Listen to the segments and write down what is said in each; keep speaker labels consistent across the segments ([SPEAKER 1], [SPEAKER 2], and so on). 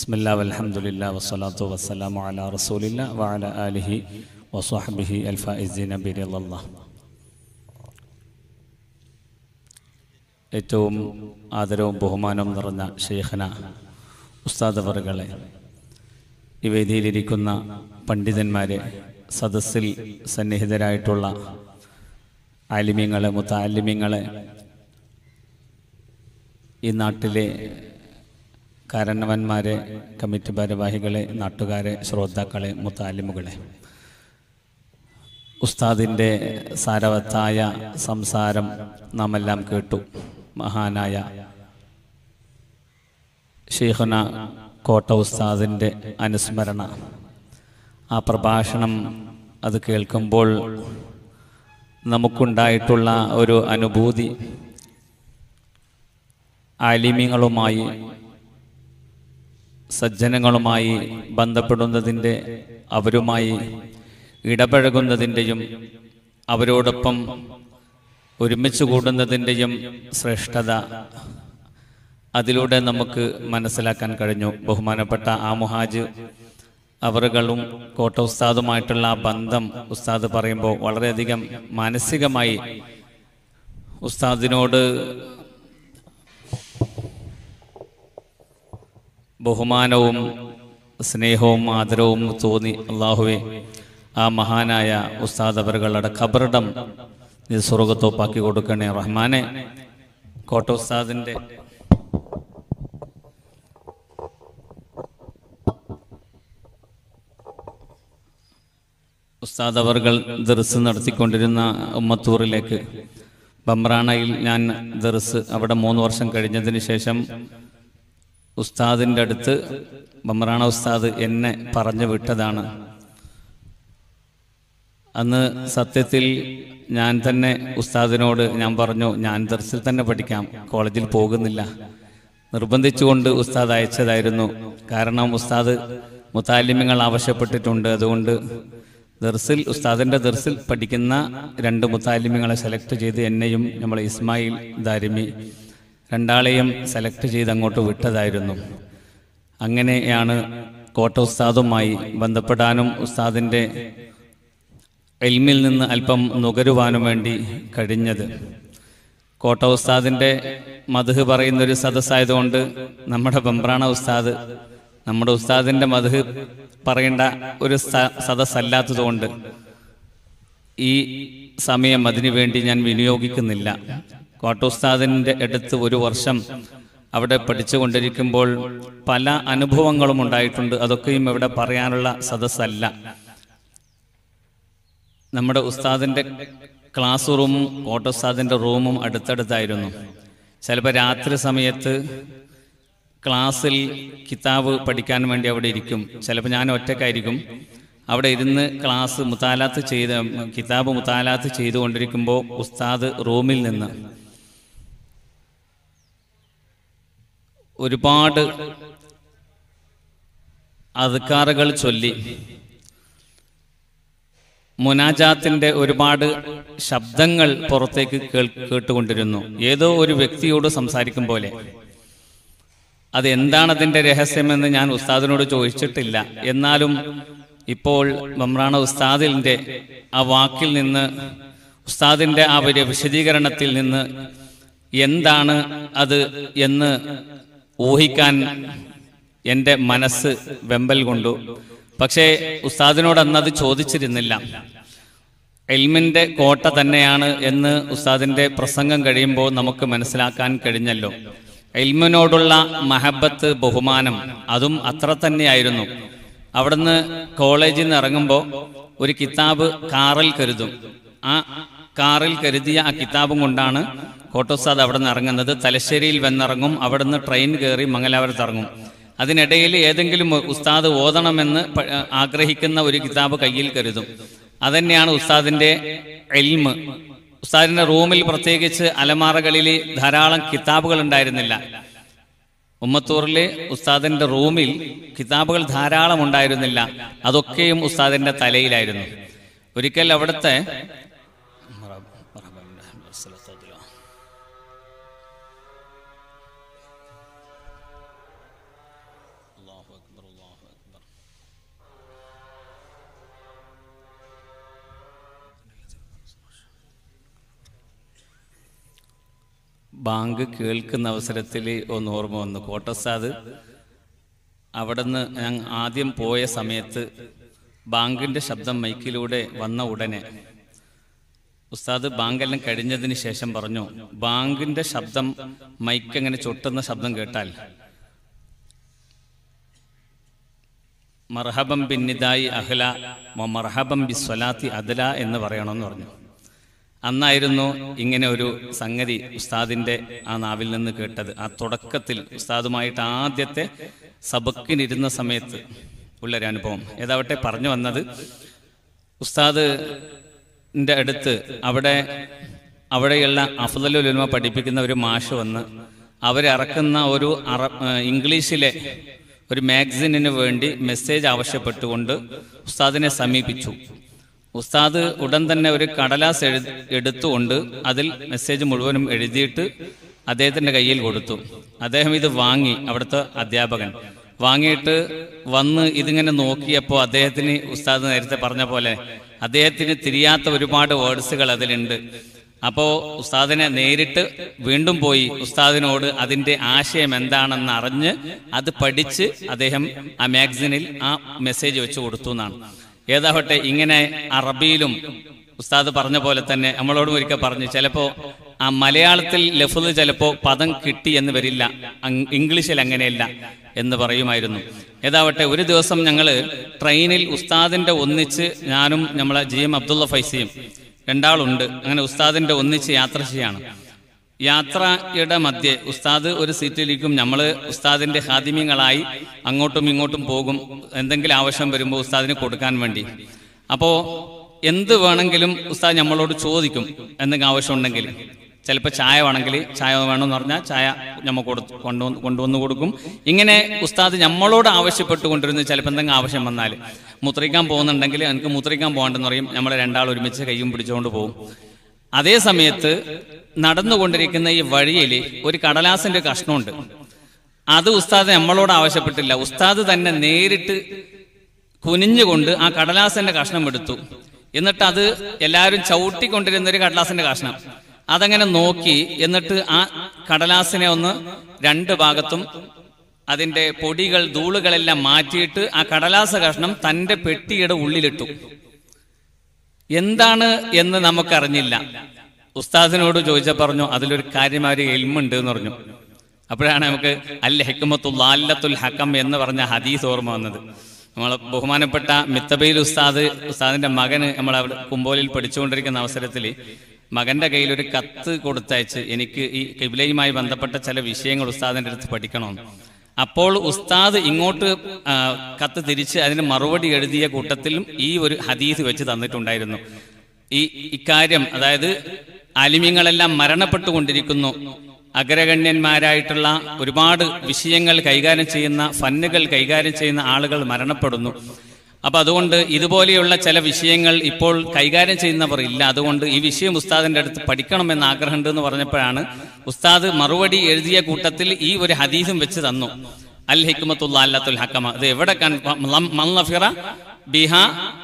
[SPEAKER 1] بسم الله والحمد لله والصلاة والسلام على رسول الله وعلى آله وصحبه الفائزين برضا الله ഏറ്റവും ആദരവും ബഹുമാനവും നിറഞ്ഞ ഷെയ്ഖന ഉസ്താദ് അവറുകളെ ഈ വേദിയിലിരിക്കുന്ന പണ്ഡിതന്മാരെ സദസ്സിൽ സന്നിഹിതരായിട്ടുള്ള ആലിമ്യങ്ങളെ മുത്താലിമ്യങ്ങളെ ഈ നാട്ടിലെ കാരണവന്മാരെ കമ്മിറ്റി ഭാരവാഹികളെ നാട്ടുകാരെ ശ്രോതാക്കളെ മുത്താലിമുകളെ ഉസ്താദിൻ്റെ സാരവത്തായ സംസാരം നാം എല്ലാം കേട്ടു മഹാനായ ഷെയ്ഖുന കോട്ട ഉസ്താദിൻ്റെ അനുസ്മരണ ആ പ്രഭാഷണം അത് കേൾക്കുമ്പോൾ നമുക്കുണ്ടായിട്ടുള്ള ഒരു അനുഭൂതി ആലിമ്യങ്ങളുമായി സജ്ജനങ്ങളുമായി ബന്ധപ്പെടുന്നതിൻ്റെ അവരുമായി ഇടപഴകുന്നതിൻ്റെയും അവരോടൊപ്പം ഒരുമിച്ച് കൂടുന്നതിൻ്റെയും ശ്രേഷ്ഠത അതിലൂടെ നമുക്ക് മനസ്സിലാക്കാൻ കഴിഞ്ഞു ബഹുമാനപ്പെട്ട ആ മുഹാജ് അവറുകളും കോട്ട ഉസ്താദുമായിട്ടുള്ള ആ ബന്ധം ഉസ്താദ് പറയുമ്പോൾ വളരെയധികം മാനസികമായി ഉസ്താദിനോട് ബഹുമാനവും സ്നേഹവും ആദരവും തോന്നി അള്ളാഹുവെ ആ മഹാനായ ഉസ്താദ് അവറുകളുടെ ഖബറിടം നീ സ്വർഗത്തോപ്പാക്കി കൊടുക്കണേ റഹ്മാനെ കോട്ട ഉസ്താദിൻ്റെ ഉസ്താദ് അവർകൾ ദർസ് നടത്തിക്കൊണ്ടിരുന്ന ഉമ്മത്തൂറിലേക്ക് ബംറാണയിൽ ഞാൻ ദർസ് അവിടെ മൂന്ന് വർഷം കഴിഞ്ഞതിന് ശേഷം ഉസ്താദിൻ്റെ അടുത്ത് ബംറാണ ഉസ്താദ് എന്നെ പറഞ്ഞു വിട്ടതാണ് അന്ന് സത്യത്തിൽ ഞാൻ തന്നെ ഉസ്താദിനോട് ഞാൻ പറഞ്ഞു ഞാൻ ദർസിൽ തന്നെ പഠിക്കാം കോളേജിൽ പോകുന്നില്ല നിർബന്ധിച്ചുകൊണ്ട് ഉസ്താദ് അയച്ചതായിരുന്നു കാരണം ഉസ്താദ് മുത്താലിമ്യങ്ങൾ ആവശ്യപ്പെട്ടിട്ടുണ്ട് അതുകൊണ്ട് ദർസിൽ ഉസ്താദിൻ്റെ ദർസിൽ പഠിക്കുന്ന രണ്ട് മുത്താലിമ്യങ്ങളെ സെലക്ട് ചെയ്ത് എന്നെയും നമ്മൾ ഇസ്മായിൽ ദാരിമി രണ്ടാളെയും സെലക്ട് ചെയ്ത് അങ്ങോട്ട് വിട്ടതായിരുന്നു അങ്ങനെയാണ് കോട്ട ഉസ്താദുമായി ബന്ധപ്പെടാനും ഉസ്താദിൻ്റെ എൽമിൽ നിന്ന് അല്പം നുകരുവാനും വേണ്ടി കഴിഞ്ഞത് കോട്ട ഉസ്താദിൻ്റെ മധു പറയുന്നൊരു സദസ്സായതുകൊണ്ട് നമ്മുടെ ബംബ്രാണ ഉസ്താദ് നമ്മുടെ ഉസ്താദിൻ്റെ മധു പറയേണ്ട ഒരു സദസ്സല്ലാത്തതുകൊണ്ട് ഈ സമയം അതിനു വേണ്ടി ഞാൻ വിനിയോഗിക്കുന്നില്ല കോട്ട ഉസ്താദിൻ്റെ അടുത്ത് ഒരു വർഷം അവിടെ പഠിച്ചുകൊണ്ടിരിക്കുമ്പോൾ പല അനുഭവങ്ങളും ഉണ്ടായിട്ടുണ്ട് അതൊക്കെയും ഇവിടെ പറയാനുള്ള സദസ്സല്ല നമ്മുടെ ഉസ്താദിൻ്റെ ക്ലാസ് റൂമും കോട്ട ഉസ്താദിൻ്റെ റൂമും അടുത്തടുത്തായിരുന്നു ചിലപ്പോൾ രാത്രി സമയത്ത് ക്ലാസ്സിൽ കിതാബ് പഠിക്കാൻ വേണ്ടി അവിടെ ഇരിക്കും ചിലപ്പോൾ ഞാൻ ഒറ്റക്കായിരിക്കും അവിടെ ഇരുന്ന് ക്ലാസ് മുത്താലാത്ത് ചെയ്ത് കിതാബ് മുത്താലാത്ത് ചെയ്തുകൊണ്ടിരിക്കുമ്പോൾ ഉസ്താദ് റൂമിൽ നിന്ന് ഒരുപാട് അധികാറുകൾ ചൊല്ലി മുനാജാത്തിന്റെ ഒരുപാട് ശബ്ദങ്ങൾ പുറത്തേക്ക് കേട്ടുകൊണ്ടിരുന്നു ഏതോ ഒരു വ്യക്തിയോട് സംസാരിക്കും പോലെ അത് എന്താണ് അതിന്റെ രഹസ്യമെന്ന് ഞാൻ ഉസ്താദിനോട് ചോദിച്ചിട്ടില്ല എന്നാലും ഇപ്പോൾ ബമ്രാണ ഉസ്താദിന്റെ ആ വാക്കിൽ നിന്ന് ഉസ്താദിന്റെ ആ ഒരു വിശദീകരണത്തിൽ നിന്ന് എന്താണ് അത് എന്ന് ഊഹിക്കാൻ എൻ്റെ മനസ്സ് വെമ്പൽ കൊണ്ടു പക്ഷേ ഉസ്താദിനോട് അന്നത് ചോദിച്ചിരുന്നില്ല എൽമിന്റെ കോട്ട തന്നെയാണ് എന്ന് ഉസ്താദിന്റെ പ്രസംഗം കഴിയുമ്പോൾ നമുക്ക് മനസ്സിലാക്കാൻ കഴിഞ്ഞല്ലോ എൽമിനോടുള്ള മഹബത്ത് ബഹുമാനം അതും അത്ര തന്നെയായിരുന്നു അവിടുന്ന് കോളേജിൽ നിന്ന് ഇറങ്ങുമ്പോൾ ഒരു കിതാബ് കാറിൽ കരുതും ആ കാറിൽ കരുതിയ ആ കിതാബും കൊണ്ടാണ് കോട്ടോസ്താദ് അവിടെ നിന്ന് ഇറങ്ങുന്നത് തലശ്ശേരിയിൽ വന്നിറങ്ങും അവിടുന്ന് ട്രെയിൻ കയറി മംഗലാപുരത്ത് ഇറങ്ങും അതിനിടയിൽ ഏതെങ്കിലും ഉസ്താദ് ഓതണമെന്ന് ആഗ്രഹിക്കുന്ന ഒരു കിതാബ് കയ്യിൽ കരുതും അതന്നെയാണ് ഉസ്താദിന്റെ എൽമ് ഉസ്താദിന്റെ റൂമിൽ പ്രത്യേകിച്ച് അലമാറകളിൽ ധാരാളം കിതാബുകൾ ഉണ്ടായിരുന്നില്ല ഉമ്മത്തൂറിലെ ഉസ്താദിന്റെ റൂമിൽ കിതാബുകൾ ധാരാളം ഉണ്ടായിരുന്നില്ല അതൊക്കെയും ഉസ്താദിന്റെ തലയിലായിരുന്നു ഒരിക്കൽ അവിടുത്തെ അല്ലാഹു ബാങ്ക് കേൾക്കുന്ന അവസരത്തിൽ ഒന്ന് ഓർമ്മ വന്നു കോട്ടസാദ് അവിടുന്ന് ഞാൻ ആദ്യം പോയ സമയത്ത് ബാങ്കിൻ്റെ ശബ്ദം മൈക്കിലൂടെ വന്ന ഉടനെ ഉസ്താദ് ബാങ്കെല്ലാം കഴിഞ്ഞതിന് ശേഷം പറഞ്ഞു ബാങ്കിന്റെ ശബ്ദം മൈക്ക് അങ്ങനെ ചൊട്ടുന്ന ശബ്ദം കേട്ടാൽ മർഹബം ബിന്നിദായി അഹ്ല മ മർഹബം ബി സ്വലാത്തി അദല എന്ന് പറയണമെന്ന് പറഞ്ഞു അന്നായിരുന്നു ഇങ്ങനെ ഒരു സംഗതി ഉസ്താദിന്റെ ആ നാവിൽ നിന്ന് കേട്ടത് ആ തുടക്കത്തിൽ ഉസ്താദുമായിട്ട് ആദ്യത്തെ സബക്കിനിരുന്ന സമയത്ത് ഉള്ളൊരു അനുഭവം ഏതാവട്ടെ പറഞ്ഞു വന്നത് ഉസ്താദിന്റെ അടുത്ത് അവിടെ അവിടെയുള്ള അഫ്ദലുലുമ പഠിപ്പിക്കുന്ന ഒരു മാഷ് വന്ന് അവരിറക്കുന്ന ഒരു അറ ഏഹ് ഇംഗ്ലീഷിലെ ഒരു മാഗസിനിന് വേണ്ടി മെസ്സേജ് ആവശ്യപ്പെട്ടുകൊണ്ട് ഉസ്താദിനെ സമീപിച്ചു ഉസ്താദ് ഉടൻ തന്നെ ഒരു കടലാസ് എഴു എടുത്തുകൊണ്ട് അതിൽ മെസ്സേജ് മുഴുവനും എഴുതിയിട്ട് അദ്ദേഹത്തിന്റെ കയ്യിൽ കൊടുത്തു അദ്ദേഹം ഇത് വാങ്ങി അവിടുത്തെ അധ്യാപകൻ വാങ്ങിയിട്ട് വന്ന് ഇതിങ്ങനെ നോക്കിയപ്പോൾ അദ്ദേഹത്തിന് ഉസ്താദ് നേരത്തെ പറഞ്ഞ പോലെ അദ്ദേഹത്തിന് തിരിയാത്ത ഒരുപാട് വേർഡ്സുകൾ അതിലുണ്ട് അപ്പോൾ ഉസ്താദിനെ നേരിട്ട് വീണ്ടും പോയി ഉസ്താദിനോട് അതിന്റെ ആശയം എന്താണെന്ന് അറിഞ്ഞ് അത് പഠിച്ച് അദ്ദേഹം ആ മാഗസിനിൽ ആ മെസ്സേജ് വെച്ച് കൊടുത്തു എന്നാണ് ഏതാവട്ടെ ഇങ്ങനെ അറബിയിലും ഉസ്താദ് പറഞ്ഞ പോലെ തന്നെ നമ്മളോടും ഒരിക്കൽ പറഞ്ഞു ചിലപ്പോ ആ മലയാളത്തിൽ ലഫുദ് ചിലപ്പോ പദം കിട്ടി എന്ന് വരില്ല അങ് ഇംഗ്ലീഷിൽ അങ്ങനെയല്ല എന്ന് പറയുമായിരുന്നു ഏതാവട്ടെ ഒരു ദിവസം ഞങ്ങൾ ട്രെയിനിൽ ഉസ്താദിന്റെ ഒന്നിച്ച് ഞാനും നമ്മളെ ജി എം അബ്ദുള്ള ഫൈസിയും രണ്ടാളുണ്ട് അങ്ങനെ ഉസ്താദിന്റെ ഒന്നിച്ച് യാത്ര ചെയ്യാണ് യാത്രയുടെ മധ്യേ ഉസ്താദ് ഒരു സീറ്റിലിരിക്കും നമ്മൾ ഉസ്താദിന്റെ ഹാദിമ്യങ്ങളായി അങ്ങോട്ടും ഇങ്ങോട്ടും പോകും എന്തെങ്കിലും ആവശ്യം വരുമ്പോൾ ഉസ്താദിന് കൊടുക്കാൻ വേണ്ടി അപ്പോ എന്ത് വേണമെങ്കിലും ഉസ്താദ് നമ്മളോട് ചോദിക്കും എന്തെങ്കിലും ആവശ്യം ഉണ്ടെങ്കിൽ ചിലപ്പോൾ ചായ വേണമെങ്കിൽ ചായ വേണമെന്ന് പറഞ്ഞാൽ ചായ നമ്മൾ കൊടുത്തു കൊണ്ടുവന്ന് കൊണ്ടുവന്ന് കൊടുക്കും ഇങ്ങനെ ഉസ്താദ് നമ്മളോട് ആവശ്യപ്പെട്ടുകൊണ്ടിരുന്ന് ചിലപ്പോൾ എന്തെങ്കിലും ആവശ്യം വന്നാൽ മുത്രിക്കാൻ പോകുന്നുണ്ടെങ്കിൽ എനിക്ക് മുത്രിക്കാൻ പോകണ്ടെന്ന് പറയും നമ്മൾ രണ്ടാൾ ഒരുമിച്ച് കൈയും പിടിച്ചുകൊണ്ട് പോകും അതേ സമയത്ത് നടന്നുകൊണ്ടിരിക്കുന്ന ഈ വഴിയിൽ ഒരു കടലാസിന്റെ കഷ്ണമുണ്ട് അത് ഉസ്താദ് നമ്മളോട് ആവശ്യപ്പെട്ടില്ല ഉസ്താദ് തന്നെ നേരിട്ട് കുനിഞ്ഞുകൊണ്ട് ആ കടലാസിന്റെ കഷ്ണം എടുത്തു എന്നിട്ട് അത് എല്ലാവരും ചവിട്ടിക്കൊണ്ടിരുന്ന ഒരു കടലാസിന്റെ കഷ്ണം അതങ്ങനെ നോക്കി എന്നിട്ട് ആ കടലാസിനെ ഒന്ന് രണ്ട് ഭാഗത്തും അതിന്റെ പൊടികൾ ധൂളുകളെല്ലാം മാറ്റിയിട്ട് ആ കടലാസ കഷ്ണം തന്റെ പെട്ടിയുടെ ഉള്ളിലിട്ടു എന്താണ് എന്ന് നമുക്കറിഞ്ഞില്ല ഉസ്താദിനോട് ചോദിച്ച പറഞ്ഞു അതിലൊരു കാര്യമായ ഒരു എൽമുണ്ട് എന്ന് പറഞ്ഞു അപ്പോഴാണ് നമുക്ക് അൽ ഹെക്കുമത്തുൽ അല്ലത്തുൽ ഹക്കം എന്ന് പറഞ്ഞ ഹദീസ് ഓർമ്മ വന്നത് നമ്മൾ ബഹുമാനപ്പെട്ട മിത്തബയിൽ ഉസ്താദ് ഉസ്താദിന്റെ മകന് നമ്മൾ അവിടെ കുമ്പോലിൽ പഠിച്ചുകൊണ്ടിരിക്കുന്ന അവസരത്തിൽ മകന്റെ കയ്യിൽ ഒരു കത്ത് കൊടുത്തയച്ച് എനിക്ക് ഈ കിബിലയുമായി ബന്ധപ്പെട്ട ചില വിഷയങ്ങൾ ഉസ്താദിന്റെ അടുത്ത് പഠിക്കണമെന്ന് അപ്പോൾ ഉസ്താദ് ഇങ്ങോട്ട് ആ, കത്ത് തിരിച്ച് അതിന് മറുപടി എഴുതിയ കൂട്ടത്തിലും ഈ ഒരു ഹദീസ് വെച്ച് തന്നിട്ടുണ്ടായിരുന്നു ഈ ഇക്കാര്യം അതായത് അലിമ്യങ്ങളെല്ലാം മരണപ്പെട്ടുകൊണ്ടിരിക്കുന്നു അഗ്രഗണ്യന്മാരായിട്ടുള്ള ഒരുപാട് വിഷയങ്ങൾ കൈകാര്യം ചെയ്യുന്ന ഫന്നുകൾ കൈകാര്യം ചെയ്യുന്ന ആളുകൾ മരണപ്പെടുന്നു അപ്പൊ അതുകൊണ്ട് ഇതുപോലെയുള്ള ചില വിഷയങ്ങൾ ഇപ്പോൾ കൈകാര്യം ചെയ്യുന്നവർ ഇല്ല അതുകൊണ്ട് ഈ വിഷയം ഉസ്താദിന്റെ അടുത്ത് പഠിക്കണമെന്ന് ആഗ്രഹമുണ്ട് എന്ന് പറഞ്ഞപ്പോഴാണ് ഉസ്താദ് മറുപടി എഴുതിയ കൂട്ടത്തിൽ ഈ ഒരു ഹദീസും വെച്ച് തന്നു അൽ ഹിക്മത്തുള്ള അല്ലാത്തുൽ ഹക്കമ അത് എവിടെ കൺ മല്ലഫിറ ബിഹ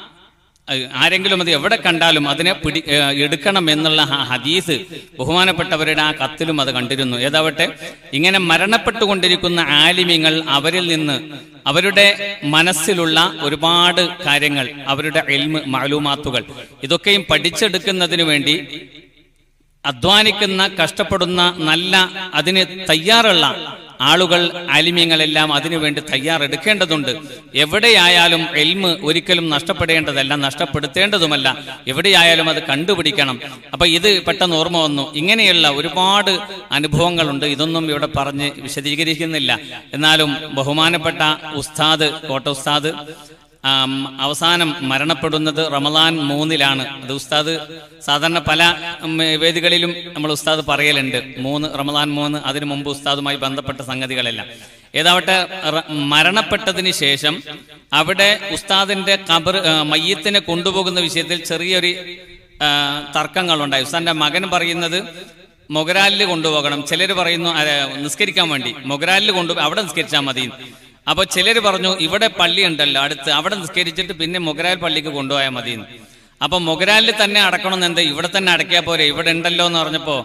[SPEAKER 1] അഹ് ആരെങ്കിലും അത് എവിടെ കണ്ടാലും അതിനെ പിടി ഏഹ് എടുക്കണം എന്നുള്ള ആ ഹദീസ് ബഹുമാനപ്പെട്ടവരുടെ ആ കത്തിലും അത് കണ്ടിരുന്നു ഏതാവട്ടെ ഇങ്ങനെ മരണപ്പെട്ടുകൊണ്ടിരിക്കുന്ന ആലിമ്യങ്ങൾ അവരിൽ നിന്ന് അവരുടെ മനസ്സിലുള്ള ഒരുപാട് കാര്യങ്ങൾ അവരുടെ എൽമ് മാലൂമാത്തുകൾ ഇതൊക്കെയും പഠിച്ചെടുക്കുന്നതിന് വേണ്ടി അധ്വാനിക്കുന്ന കഷ്ടപ്പെടുന്ന നല്ല അതിന് തയ്യാറുള്ള ആളുകൾ ആലിമ്യങ്ങളെല്ലാം അതിനുവേണ്ടി തയ്യാറെടുക്കേണ്ടതുണ്ട് എവിടെയായാലും എൽമ് ഒരിക്കലും നഷ്ടപ്പെടേണ്ടതല്ല നഷ്ടപ്പെടുത്തേണ്ടതുമല്ല എവിടെയായാലും അത് കണ്ടുപിടിക്കണം അപ്പൊ ഇത് പെട്ടെന്ന് ഓർമ്മ വന്നു ഇങ്ങനെയുള്ള ഒരുപാട് അനുഭവങ്ങളുണ്ട് ഇതൊന്നും ഇവിടെ പറഞ്ഞ് വിശദീകരിക്കുന്നില്ല എന്നാലും ബഹുമാനപ്പെട്ട ഉസ്താദ് കോട്ട ഉസ്താദ് ആം, അവസാനം മരണപ്പെടുന്നത് റമദാൻ മൂന്നിലാണ് അത് ഉസ്താദ് സാധാരണ പല ഉം, വേദികളിലും നമ്മൾ ഉസ്താദ് പറയലുണ്ട് മൂന്ന് റമദാൻ മൂന്ന് അതിനു മുമ്പ് ഉസ്താദുമായി ബന്ധപ്പെട്ട സംഗതികളെല്ലാം ഏതാവട്ടെ റ- മരണപ്പെട്ടതിന് ശേഷം അവിടെ ഉസ്താദിന്റെ കബർ ആ, മയ്യത്തിനെ കൊണ്ടുപോകുന്ന വിഷയത്തിൽ ചെറിയൊരു ആ, തർക്കങ്ങളുണ്ടായി ഉസ്താദിന്റെ മകൻ പറയുന്നത് മൊഗരാലിൽ കൊണ്ടുപോകണം ചിലർ പറയുന്നു അല്ല, നിസ്കരിക്കാൻ വേണ്ടി മൊഗരാലിൽ കൊണ്ടുപോയി അവിടെ നിസ്കരിച്ചാൽ മതി അപ്പൊ ചിലർ പറഞ്ഞു ഇവിടെ പള്ളി ഉണ്ടല്ലോ അടുത്ത് അവിടെ നിസ്കരിച്ചിട്ട് പിന്നെ മൊഗരാൽ പള്ളിക്ക് കൊണ്ടുപോയാൽ മതി അപ്പൊ മൊഗരാലിൽ തന്നെ അടക്കണമെന്ന് എന്താ ഇവിടെ തന്നെ അടക്കിയാൽ പോരെ ഇവിടെ ഉണ്ടല്ലോ എന്ന് പറഞ്ഞപ്പോ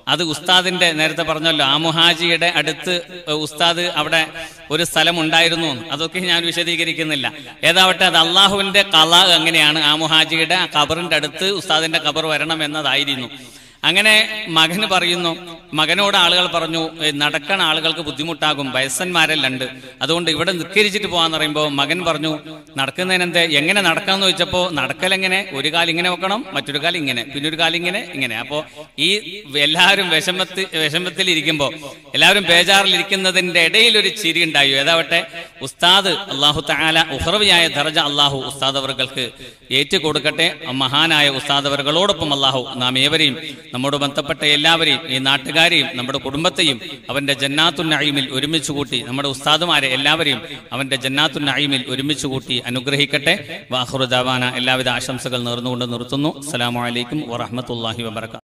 [SPEAKER 1] അത് ഉസ്താദിന്റെ നേരത്തെ പറഞ്ഞല്ലോ ആമുഹാജിയുടെ അടുത്ത് ഉസ്താദ് അവിടെ ഒരു സ്ഥലം ഉണ്ടായിരുന്നു അതൊക്കെ ഞാൻ വിശദീകരിക്കുന്നില്ല ഏതാവട്ടെ അത് അള്ളാഹുവിന്റെ കല എങ്ങനെയാണ് ആമുഹാജിയുടെ ആ ഖബറിന്റെ അടുത്ത് ഉസ്താദിന്റെ ഖബർ വരണം എന്നതായിരുന്നു അങ്ങനെ മകന് പറയുന്നു മകനോട് ആളുകൾ പറഞ്ഞു "ഏ, നടക്കണ ആളുകൾക്ക് ബുദ്ധിമുട്ടാകും വയസ്സന്മാരെല്ലാം അതുകൊണ്ട് ഇവിടെ നിസ്കരിച്ചിട്ട് പോകാന്ന് പറയുമ്പോൾ മകൻ പറഞ്ഞു നടക്കുന്നതിനെന്ത് എങ്ങനെ നടക്കാന്ന് ചോദിച്ചപ്പോൾ നടക്കലെങ്ങനെ ഒരു കാലം ഇങ്ങനെ വെക്കണം മറ്റൊരു കാലം ഇങ്ങനെ പിന്നെ ഒരു കാലം ഇങ്ങനെ ഇങ്ങനെ അപ്പോൾ ഈ എല്ലാവരും വിഷമത്തിൽ വിഷമത്തിൽ ഇരിക്കുമ്പോൾ എല്ലാവരും ബേജാറിലിരിക്കുന്നതിന്റെ ഇടയിൽ ഒരു ചിരി ഉണ്ടായി ഏതാവട്ടെ ഉസ്താദ് അള്ളാഹു താല ഉഹ്റവിയായ ദർജ അള്ളാഹു ഉസ്താദ് അവർക്ക് ഏറ്റുകൊടുക്കട്ടെ ആ മഹാനായ ഉസ്താദ് അവர்களോടൊപ്പം അള്ളാഹു നാം ഏവരെയും നമ്മോട് ബന്ധപ്പെട്ട എല്ലാവരെയും ഈ നാട്ടുകാരെയും നമ്മുടെ കുടുംബത്തെയും അവന്റെ ജന്നാത്തുൻ നഈമിൽ ഒരുമിച്ച് കൂട്ടി നമ്മുടെ ഉസ്താദുമാരെ എല്ലാവരെയും അവന്റെ ജന്നാത്തുൻ നഈമിൽ ഒരുമിച്ച് കൂട്ടി അനുഗ്രഹിക്കട്ടെ വാഹുറുദാവാന എല്ലാവിധ ആശംസകൾ നേർന്നുകൊണ്ട് നിർത്തുന്നു അസ്സലാമു അലൈക്കും വറഹ്മത്തുള്ളാഹി വബറകാതുഹു